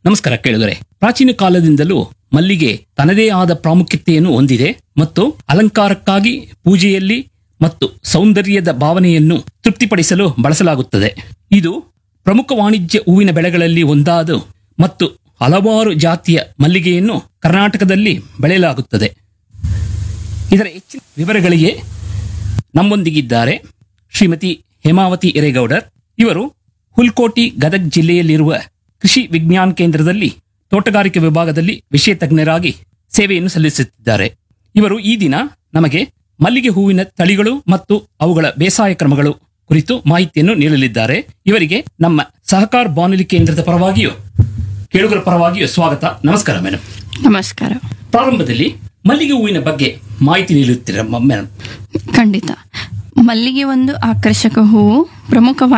ನಮಸ್ಕಾರ ಕೇಳಿದರೆ ಪ್ರಾಚೀನ ಕಾಲದಿಂದಲೂ ಮಲ್ಲಿಗೆ ತನ್ನದೇ ಆದ ಪ್ರಾಮುಖ್ಯತೆಯನ್ನು ಹೊಂದಿದೆ ಮತ್ತು ಅಲಂಕಾರಕ್ಕಾಗಿ ಪೂಜೆಯಲ್ಲಿ ಮತ್ತು ಸೌಂದರ್ಯದ ಭಾವನೆಯನ್ನು ತೃಪ್ತಿಪಡಿಸಲು ಬಳಸಲಾಗುತ್ತದೆ ಇದು ಪ್ರಮುಖ ವಾಣಿಜ್ಯ ಹೂವಿನ ಬೆಳೆಗಳಲ್ಲಿ ಒಂದಾದ ಮತ್ತು ಹಲವಾರು ಜಾತಿಯ ಮಲ್ಲಿಗೆಯನ್ನು ಕರ್ನಾಟಕದಲ್ಲಿ ಬೆಳೆಯಲಾಗುತ್ತದೆ ಇದರ ಹೆಚ್ಚಿನ ವಿವರಗಳಿಗೆ ನಮ್ಮೊಂದಿಗಿದ್ದಾರೆ ಶ್ರೀಮತಿ ಹೇಮಾವತಿ ಎರೇಗೌಡರ್ ಇವರು ಹುಲ್ಕೋಟಿ ಗದಗ್ ಜಿಲ್ಲೆಯಲ್ಲಿರುವ ಕೃಷಿ ವಿಜ್ಞಾನ ಕೇಂದ್ರದಲ್ಲಿ ತೋಟಗಾರಿಕೆ ವಿಭಾಗದಲ್ಲಿ ವಿಷಯ ತಜ್ಞರಾಗಿ ಸೇವೆಯನ್ನು ಸಲ್ಲಿಸುತ್ತಿದ್ದಾರೆ ಇವರು ಈ ದಿನ ನಮಗೆ ಮಲ್ಲಿಗೆ ಹೂವಿನ ತಳಿಗಳು ಮತ್ತು ಅವುಗಳ ಬೇಸಾಯ ಕ್ರಮಗಳು ಕುರಿತು ಮಾಹಿತಿಯನ್ನು ನೀಡಲಿದ್ದಾರೆ ಇವರಿಗೆ ನಮ್ಮ ಸಹಕಾರ ಬಾನುಲಿ ಕೇಂದ್ರದ ಪರವಾಗಿಯೂ ಕೇಳುಗರ ಪರವಾಗಿಯೂ ಸ್ವಾಗತ ನಮಸ್ಕಾರ ಮೇಡಮ್ ನಮಸ್ಕಾರ ಪ್ರಾರಂಭದಲ್ಲಿ ಮಲ್ಲಿಗೆ ಹೂವಿನ ಬಗ್ಗೆ ಮಾಹಿತಿ ನೀಡುತ್ತೀರಾ ಮೇಡಮ್ ಖಂಡಿತ ಮಲ್ಲಿಗೆ ಒಂದು ಆಕರ್ಷಕ ಹೂವು ಪ್ರಮುಖ